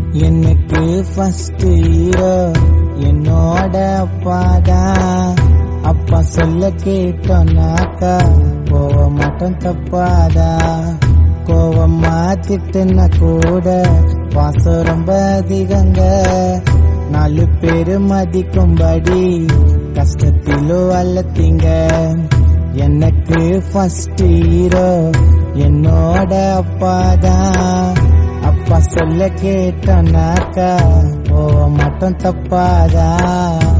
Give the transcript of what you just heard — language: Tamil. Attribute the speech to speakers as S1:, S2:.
S1: எனக்கு ஃபர்ஸ்ட் ஹீரோ என்னோட அப்பாதா அப்பா சொல்ல கேட்டோன்னாக்கா போக மாட்டோம் தப்பாதா கோவமா திட்டுன கூட பாசம் ரொம்ப அதிகங்க நாலு பேரு மதிக்கும்படி கஷ்டத்திலோ அல்லத்தீங்க எனக்கு ஃபர்ஸ்ட் ஹீரோ என்னோட அப்பாதான் அப்பா சொல்ல கேட்டோன்னாக்கா போக மாட்டோம் தப்பாதா